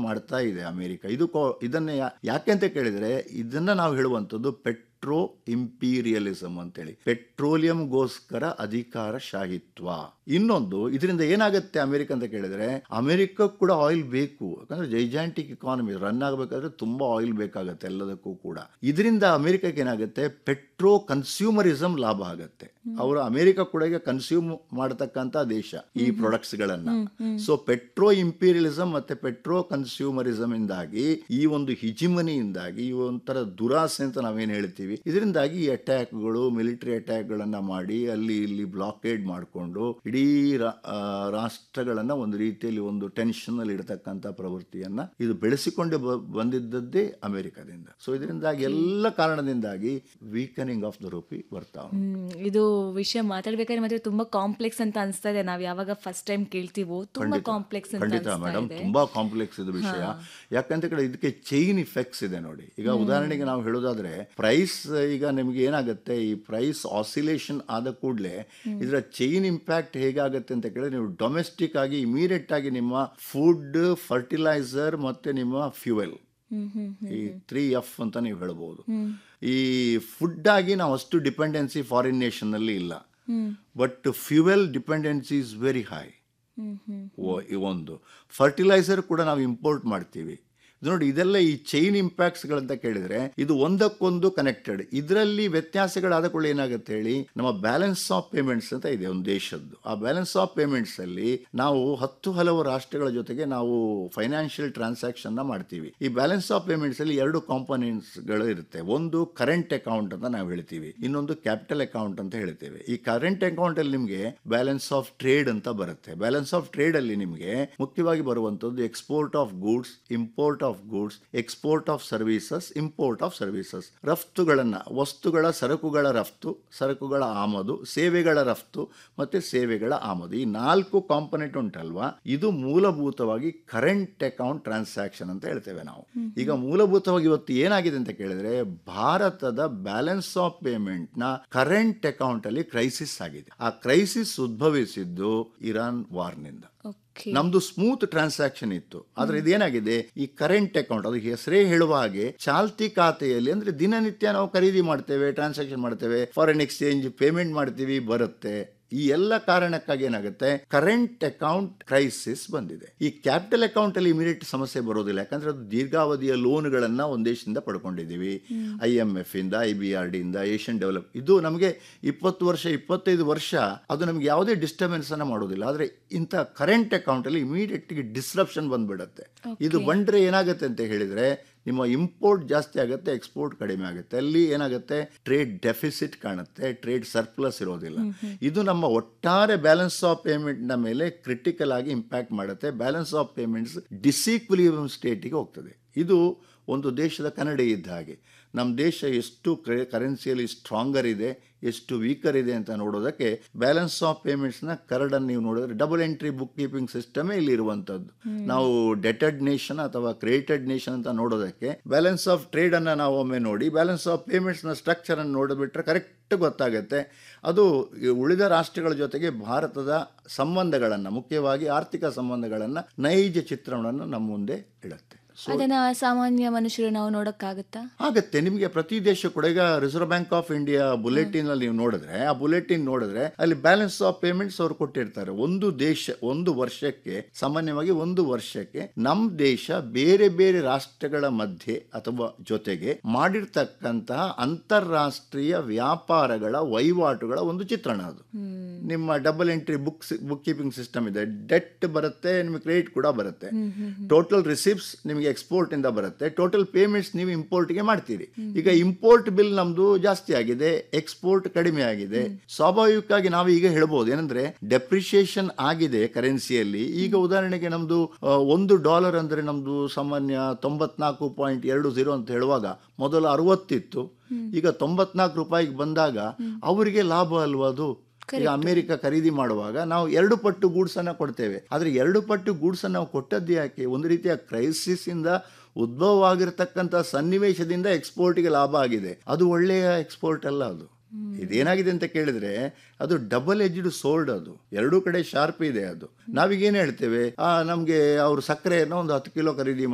ಮಾಡ್ತಾ ಇದೆ ಅಮೆರಿಕ ಇದು ಕೋ- ಇದನ್ನ ಯಾ- ಯಾಕೆ ಅಂತ ಕೇಳಿದ್ರೆ ಇದನ್ನ ನಾವು ಹೇಳುವಂಥದ್ದು ಪೆಟ್ರೋ ಇಂಪೀರಿಯಲಿಸಮ್ ಅಂತೇಳಿ ಪೆಟ್ರೋಲಿಯಂಗೋಸ್ಕರ ಅಧಿಕಾರಶಾಹಿತ್ವ ಇನ್ನೊಂದು ಇದರಿಂದ ಏನಾಗುತ್ತೆ ಅಮೆರಿಕ ಅಂತ ಕೇಳಿದ್ರೆ ಅಮೆರಿಕ ಕೂಡ ಆಯಿಲ್ ಬೇಕು ಯಾಕಂದ್ರೆ ಜೈಜಾಂಟಿಕ್ ಇಕಾನಮಿ ರನ್ ಆಗಬೇಕಾದ್ರೆ ತುಂಬಾ ಆಯಿಲ್ ಬೇಕಾಗತ್ತೆ ಎಲ್ಲದಕ್ಕೂ ಕೂಡ ಇದರಿಂದ ಅಮೆರಿಕಕ್ಕೆ ಏನಾಗುತ್ತೆ ಪೆಟ್ರೋ ಕನ್ಸ್ಯೂಮರಿಸಮ್ ಲಾಭ ಆಗತ್ತೆ ಅವರು ಅಮೆರಿಕ ಕೂಡ ಈಗ ಕನ್ಸ್ಯೂಮ್ ಮಾಡತಕ್ಕಂತ ದೇಶ ಈ ಪ್ರಾಡಕ್ಟ್ಸ್ ಗಳನ್ನ ಸೊ ಪೆಟ್ರೋ ಇಂಪೀರಿಯಲಿಸಮ್ ಮತ್ತೆ ಪೆಟ್ರೋ ಕನ್ಸ್ಯೂಮರಿಸಮ್ ಇಂದಾಗಿ ಈ ಒಂದು ಹಿಜಿಮನಿಯಿಂದಾಗಿ ಈ ಒಂಥರ ದುರಾಸೆ ಅಂತ ನಾವೇನ್ ಹೇಳ್ತೀವಿ ಇದರಿಂದಾಗಿ ಈ ಅಟ್ಯಾಕ್ಗಳು ಮಿಲಿಟರಿ ಅಟ್ಯಾಕ್ ಗಳನ್ನ ಮಾಡಿ ಅಲ್ಲಿ ಇಲ್ಲಿ ಬ್ಲಾಕೇಡ್ ಮಾಡಿಕೊಂಡು ಇಡೀ ರಾ- ಆ, ರಾಷ್ಟ್ರಗಳನ್ನ ಒಂದು ರೀತಿಯಲ್ಲಿ ಒಂದು ಟೆನ್ಷನ್ ಅಲ್ಲಿ ಇಡತಕ್ಕಂತ ಪ್ರವೃತ್ತಿಯನ್ನ ಇದು ಬೆಳೆಸಿಕೊಂಡು ಬ- ಬಂದಿದ್ದದ್ದೇ ಅಮೆರಿಕದಿಂದ ಸೊ ಇದರಿಂದಾಗಿ ಎಲ್ಲ ಕಾರಣದಿಂದಾಗಿ ವೀಕನಿಂಗ್ ಆಫ್ ದ ರುಪಿ ಬರ್ತಾ ಉಂಟು. ಹ್ಮ್, ಇದು ವಿಷಯ ಮಾತಾಡ್ಬೇಕಾದ್ರೆ ಮಾತ್ರ ತುಂಬಾ ಕಾಂಪ್ಲೆಕ್ಸ್ ಅಂತ ಅನ್ಸ್ತಾ ಇದೆ ನಾವ್ ಯಾವಾಗ ಫಸ್ಟ್ ಟೈಮ್ ಕೇಳ್ತೀವೋ ತುಂಬಾ ಕಾಂಪ್ಲೆಕ್ಸ್ ಅಂತ ಖಂಡಿತ ಅನ್ಸ್ತಾ ಮೇಡಮ್ ಇದೆ ತುಂಬಾ ಕಾಂಪ್ಲೆಕ್ಸ್ ಇದು ವಿಷಯ ಯಾಕಂತ ಕಡೆ ಇದಕ್ಕೆ ಚೈನ್ ಇಫೆಕ್ಟ್ಸ್ ಇದೆ ನೋಡಿ ಈಗ ಉದಾಹರಣೆಗೆ ನಾವು ಹೇಳೋದಾದ್ರೆ ಪ್ರೈಸ್ ಈಗ ನಿಮ್ಗೆ ಏನಾಗುತ್ತೆ ಈ ಪ್ರೈಸ್ ಆಸಿಲೇಷನ್ ಆದ ಕೂಡಲೇ ಇದರ ಚೈನ್ ಇಂಪ್ಯಾಕ್ಟ್ ಹೇಗಾಗುತ್ತೆ ಅಂತ ಕೇಳಿದ್ರೆ ನೀವು ಡೊಮೆಸ್ಟಿಕ್ ಆಗಿ ಇಮಿಡಿಯೇಟ್ ಆಗಿ ನಿಮ್ಮ ಫುಡ್ ಫರ್ಟಿಲೈಸರ್ ಮತ್ತೆ ನಿಮ್ಮ ಫ್ಯೂಯಲ್ ಹ್ಮ್ ಹ್ಮ್ ಈ ತ್ರೀ ಎಫ್ ಅಂತ ನೀವು ಹೇಳ್ಬೋದು ಈ ಫುಡ್ ಆಗಿ ನಾವು ಅಷ್ಟು ಡಿಪೆಂಡೆನ್ಸಿ ಫಾರಿನ್ ನೇಷನ್ ಅಲ್ಲಿ ಇಲ್ಲ but fuel dependency is very high hmm hmm ಓ- ಈ ಒಂದು ಫರ್ಟಿಲೈಸರ್ ಕೂಡ ನಾವು ಇಂಪೋರ್ಟ್ ಮಾಡ್ತೀವಿ ಇದು ನೋಡಿ ಇದೆಲ್ಲ ಈ ಚೈನ್ ಇಂಪ್ಯಾಕ್ಟ್ಸ್ಗಳಂತ ಕೇಳಿದ್ರೆ ಇದು ಒಂದಕ್ಕೊಂದು ಕನೆಕ್ಟೆಡ್ ಇದರಲ್ಲಿ ವ್ಯತ್ಯಾಸಗಳಾದ ಕೂಡ ಏನಾಗುತ್ತೆ ಹೇಳಿ ನಮ್ಮ ಬ್ಯಾಲೆನ್ಸ್ ಆಫ್ ಪೇಮೆಂಟ್ಸ್ ಅಂತ ಇದೆ ಒಂದು ದೇಶದ್ದು ಆ ಬ್ಯಾಲೆನ್ಸ್ ಆಫ್ ಪೇಮೆಂಟ್ಸ್ ಅಲ್ಲಿ ನಾವು ಹತ್ತು ಹಲವು ರಾಷ್ಟ್ರಗಳ ಜೊತೆಗೆ ನಾವು ಫೈನಾನ್ಷಿಯಲ್ ಟ್ರಾನ್ಸಾಕ್ಷನ್ ನ ಮಾಡ್ತೀವಿ ಈ ಬ್ಯಾಲೆನ್ಸ್ ಆಫ್ ಪೇಮೆಂಟ್ಸ್ ಅಲ್ಲಿ ಎರಡು ಕಾಂಪೋನೆಂಟ್ಸ್ ಗಳು ಇರುತ್ತೆ ಒಂದು ಕರೆಂಟ್ ಅಕೌಂಟ್ ಅಂತ ನಾವು ಹೇಳ್ತೀವಿ ಇನ್ನೊಂದು ಕ್ಯಾಪಿಟಲ್ ಅಕೌಂಟ್ ಅಂತ ಹೇಳ್ತೇವೆ ಈ ಕರೆಂಟ್ ಅಕೌಂಟ್ ಅಲ್ಲಿ ನಿಮಗೆ ಬ್ಯಾಲೆನ್ಸ್ ಆಫ್ ಟ್ರೇಡ್ ಅಂತ ಬರುತ್ತೆ ಬ್ಯಾಲೆನ್ಸ್ ಆಫ್ ಟ್ರೇಡ್ ಅಲ್ಲಿ ನಿಮಗೆ ಮುಖ್ಯವಾಗಿ ಬರುವಂತದ್ದು export of goods import of goods export of services import of services ರಫ್ತುಗಳನ್ನ ವಸ್ತುಗಳ ಸರಕುಗಳ ರಫ್ತು ಸರಕುಗಳ ಆಮದು ಸೇವೆಗಳ ರಫ್ತು ಮತ್ತೆ ಸೇವೆಗಳ ಆಮದು ಈ ನಾಲ್ಕು ಕಾಂಪೊನೆಂಟ್ ಉಂಟಲ್ವಾ ಇದು ಮೂಲಭೂತವಾಗಿ ಕರೆಂಟ್ ಅಕೌಂಟ್ ಟ್ರಾನ್ಸಾಕ್ಷನ್ ಅಂತ ಹೇಳ್ತೇವೆ ನಾವು ಈಗ ಮೂಲಭೂತವಾಗಿ ಇವತ್ತು ಏನಾಗಿದೆ ಅಂತ ಕೇಳಿದ್ರೆ ಭಾರತದ ಬ್ಯಾಲೆನ್ಸ್ ಆಫ್ ಪೇಮೆಂಟ್ ನ ಕರೆಂಟ್ ಅಕೌಂಟ್ ಅಲ್ಲಿ ಕ್ರೈಸಿಸ್ ಆಗಿದೆ ಆ ಕ್ರೈಸಿಸ್ ಉದ್ಭವಿಸಿದ್ದು ಇರಾನ್ ವಾರ್ನಿಂದ ಓಕೆ ನಮ್ದು ಸ್ಮೂತ್ ಟ್ರಾನ್ಸಾಕ್ಷನ್ ಇತ್ತು ಆದ್ರೆ ಇದೇನಾಗಿದೆ ಈ ಕರೆಂಟ್ ಅಕೌಂಟ್ ಅದು ಹೆಸರೇ ಹೇಳುವ ಹಾಗೆ ಚಾಲ್ತಿ ಖಾತೆಯಲ್ಲಿ ಅಂದ್ರೆ ದಿನನಿತ್ಯ ನಾವು ಖರೀದಿ ಮಾಡ್ತೇವೆ ಟ್ರಾನ್ಸಾಕ್ಷನ್ ಮಾಡ್ತೇವೆ ಫಾರಿನ್ ಎಕ್ಸ್ಚೇಂಜ್ ಪೇಮೆಂಟ್ ಮಾಡ್ತೀವಿ ಬರುತ್ತೆ ಈ ಎಲ್ಲ ಕಾರಣಕ್ಕಾಗಿ ಏನಾಗುತ್ತೆ ಕರೆಂಟ್ ಅಕೌಂಟ್ ಕ್ರೈಸಿಸ್ ಬಂದಿದೆ ಈ ಕ್ಯಾಪಿಟಲ್ ಅಕೌಂಟ್ ಅಲ್ಲಿ ಇಮಿಡಿಯೇಟ್ ಸಮಸ್ಯೆ ಬರೋದಿಲ್ಲ ಯಾಕಂದ್ರೆ ಅದು ದೀರ್ಘಾವಧಿಯ ಲೋನ್ಗಳನ್ನ ಒಂದ್ ದೇಶದಿಂದ ಪಡ್ಕೊಂಡಿದ್ದೀವಿ ಐ ಎಂ ಎಫ್ ಇಂದ ಐ ಬಿ ಆರ್ ಡಿ ಇಂದ ಏಷ್ಯನ್ ಡೆವಲಪ್ ಇದು ನಮಗೆ ಇಪ್ಪತ್ತು ವರ್ಷ ಇಪ್ಪತ್ತೈದು ವರ್ಷ ಅದು ನಮ್ಗೆ ಯಾವುದೇ ಡಿಸ್ಟರ್ಬೆನ್ಸ್ ಅನ್ನ ಮಾಡೋದಿಲ್ಲ ಆದ್ರೆ ಇಂಥ ಕರೆಂಟ್ ಅಕೌಂಟ್ ಅಲ್ಲಿ ಇಮಿಡಿಯೇಟ್ ಡಿಸ್ರಪ್ಷನ್ ಬಂದ್ಬಿಡತ್ತೆ ಇದು ಬಂದ್ರೆ ಏನಾಗುತ್ತೆ ಅಂತ ಹೇಳಿದ್ರೆ ನಿಮ್ಮ ಇಂಪೋರ್ಟ್ ಜಾಸ್ತಿ ಆಗುತ್ತೆ ಎಕ್ಸ್ಪೋರ್ಟ್ ಕಡಿಮೆ ಆಗುತ್ತೆ ಅಲ್ಲಿ ಏನಾಗುತ್ತೆ ಟ್ರೇಡ್ ಡೆಫಿಸಿಟ್ ಕಾಣುತ್ತೆ ಟ್ರೇಡ್ ಸರ್ಪ್ಲಸ್ ಇರೋದಿಲ್ಲ ಇದು ನಮ್ಮ ಒಟ್ಟಾರೆ ಬ್ಯಾಲೆನ್ಸ್ ಆಫ್ ಪೇಮೆಂಟ್ ನ ಮೇಲೆ ಕ್ರಿಟಿಕಲ್ ಆಗಿ ಇಂಪ್ಯಾಕ್ಟ್ ಮಾಡುತ್ತೆ ಬ್ಯಾಲೆನ್ಸ್ ಆಫ್ ಪೇಮೆಂಟ್ಸ್ ಡಿಸಿಕ್ವಿಲಿಯಂ ಸ್ಟೇಟಿಗೆ ಹೋಗ್ತದೆ ಇದು ಒಂದು ದೇಶದ ಕನ್ನಡಿ ಇದ್ದ ಹಾಗೆ ನಮ್ಮ ದೇಶ ಎಷ್ಟು ಕರೆನ್ಸಿಯಲ್ಲಿ ಸ್ಟ್ರಾಂಗರ್ ಇದೆ ಎಷ್ಟು ವೀಕರ್ ಇದೆ ಅಂತ ನೋಡೋದಕ್ಕೆ ಬ್ಯಾಲೆನ್ಸ್ ಆಫ್ ಪೇಮೆಂಟ್ಸ್ನ ಕರಡನ್ನು ನೀವು ನೋಡಿದ್ರೆ ಡಬಲ್ ಎಂಟ್ರಿ ಬುಕ್ ಕೀಪಿಂಗ್ ಸಿಸ್ಟಮೇ ಇಲ್ಲಿ ಇರುವಂಥದ್ದು ನಾವು ಡೆಟೆಡ್ ನೇಷನ್ ಅಥವಾ ಕ್ರಿಯೇಟೆಡ್ ನೇಷನ್ ಅಂತ ನೋಡೋದಕ್ಕೆ ಬ್ಯಾಲೆನ್ಸ್ ಆಫ್ ಟ್ರೇಡ್ ಅನ್ನ ನಾವು ಒಮ್ಮೆ ನೋಡಿ ಬ್ಯಾಲೆನ್ಸ್ ಆಫ್ ಪೇಮೆಂಟ್ಸ್ನ ಸ್ಟ್ರಕ್ಚರ್ ಅನ್ನು ನೋಡಿಬಿಟ್ರೆ ಕರೆಕ್ಟ್ ಗೊತ್ತಾಗುತ್ತೆ ಅದು ಈ ಉಳಿದ ರಾಷ್ಟ್ರಗಳ ಜೊತೆಗೆ ಭಾರತದ ಸಂಬಂಧಗಳನ್ನು ಮುಖ್ಯವಾಗಿ ಆರ್ಥಿಕ ಸಂಬಂಧಗಳನ್ನು ನೈಜ ಚಿತ್ರಣವನ್ನು ನಮ್ಮ ಮುಂದೆ ಇಡುತ್ತೆ ಅದನ್ನ ಸಾಮಾನ್ಯ ಮನುಷ್ಯರು ನಾವು ನೋಡಕ್ಕಾಗತ್ತಾ ಆಗತ್ತೆ ನಿಮಗೆ ಪ್ರತಿ ದೇಶ ಕೂಡ ಈಗ Reserve Bank of India bulletin ಅಲ್ಲಿ ನೀವು ನೋಡಿದ್ರೆ ಆ ಬುಲೆಟಿನ್ ನೋಡಿದ್ರೆ ಅಲ್ಲಿ ಬ್ಯಾಲೆನ್ಸ್ ಆಫ್ ಪೇಮೆಂಟ್ಸ್ ಅವ್ರು ಕೊಟ್ಟಿರ್ತಾರೆ ಒಂದು ದೇಶ ಒಂದು ವರ್ಷಕ್ಕೆ ಸಾಮಾನ್ಯವಾಗಿ ಒಂದು ವರ್ಷಕ್ಕೆ ನಮ್ ದೇಶ ಬೇರೆ ಬೇರೆ ರಾಷ್ಟ್ರಗಳ ಮಧ್ಯೆ ಅಥವಾ ಜೊತೆಗೆ ಮಾಡಿರ್ತಕ್ಕಂತಹ ಅಂತಾರಾಷ್ಟ್ರೀಯ ವ್ಯಾಪಾರಗಳ ವಹಿವಾಟುಗಳ ಒಂದು ಚಿತ್ರಣ ಅದು ನಿಮ್ಮ double entry book book keeping system ಇದೆ ಡೆಟ್ ಬರುತ್ತೆ ನಿಮಗೆ ಕ್ರೆಡಿಟ್ ಕೂಡ ಬರುತ್ತೆ ಟೋಟಲ್ ರಿಸಿಪ್ಟ್ಸ್ ನಿಮಗೆ ಎಕ್ಸ್ಪೋರ್ಟ್ ಇಂದ ಬರುತ್ತೆ ಟೋಟಲ್ ಪೇಮೆಂಟ್ಸ್ ನೀವು import ಗೆ ಮಾಡ್ತೀರಿ ಈಗ ಇಂಪೋರ್ಟ್ ಬಿಲ್ ನಮ್ದು ಜಾಸ್ತಿ ಆಗಿದೆ ಎಕ್ಸ್ಪೋರ್ಟ್ ಕಡಿಮೆ ಆಗಿದೆ ಸ್ವಾಭಾವಿಕವಾಗಿ ನಾವು ಈಗ ಹೇಳ್ಬೋದು ಏನಂದ್ರೆ ಡೆಪ್ರಿಸಿಯೇಷನ್ ಆಗಿದೆ ಕರೆನ್ಸಿಯಲ್ಲಿ ಈಗ ಉದಾಹರಣೆಗೆ ನಮ್ದು ಆ, ಒಂದು ಡಾಲರ್ ಅಂದ್ರೆ ನಮ್ದು ಸಾಮಾನ್ಯ ತೊಂಬತ್ನಾಲ್ಕು ಪಾಯಿಂಟ್ ಎರಡು ಝೀರೋ ಅಂತ ಹೇಳುವಾಗ ಮೊದಲು ಅರವತ್ತಿತ್ತು ಈಗ ತೊಂಬತ್ನಾಲ್ಕು ರೂಪಾಯಿಗೆ ಬಂದಾಗ ಅವರಿಗೆ ಲಾಭ ಅಲ್ವಾ ಅದು ಈಗ ಅಮೆರಿಕ ಖರೀದಿ ಮಾಡುವಾಗ ನಾವು ಎರಡು ಪಟ್ಟು ಗೂಡ್ಸ್ ಅನ್ನ ಕೊಡ್ತೇವೆ ಆದ್ರೆ ಎರಡು ಪಟ್ಟು ಗೂಡ್ಸ್ ಅನ್ನ ನಾವು ಕೊಟ್ಟದ್ದು ಯಾಕೆ ಒಂದು ರೀತಿಯ ಕ್ರೈಸಿಸ್ ಇಂದ ಉದ್ಭವವಾಗಿರ್ತಕ್ಕಂಥ ಸನ್ನಿವೇಶದಿಂದ ಎಕ್ಸ್ಪೋರ್ಟ್ಗೆ ಲಾಭ ಆಗಿದೆ ಅದು ಒಳ್ಳೆಯ ಎಕ್ಸ್ಪೋರ್ಟ್ ಅಲ್ಲ ಅದು ಇದೇನಾಗಿದೆ ಅಂತ ಕೇಳಿದ್ರೆ ಅದು ಡಬಲ್ ಎಜ್ಡ್ ಸೋಲ್ಡ್ ಅದು ಎರಡೂ ಕಡೆ ಶಾರ್ಪ್ ಇದೆ ಅದು ನಾವೀಗ ಏನ್ ಹೇಳ್ತೇವೆ ಆ ನಮ್ಗೆ ಅವ್ರು ಸಕ್ಕರೆಯನ್ನು ಒಂದು ಹತ್ತು ಕಿಲೋ ಖರೀದಿ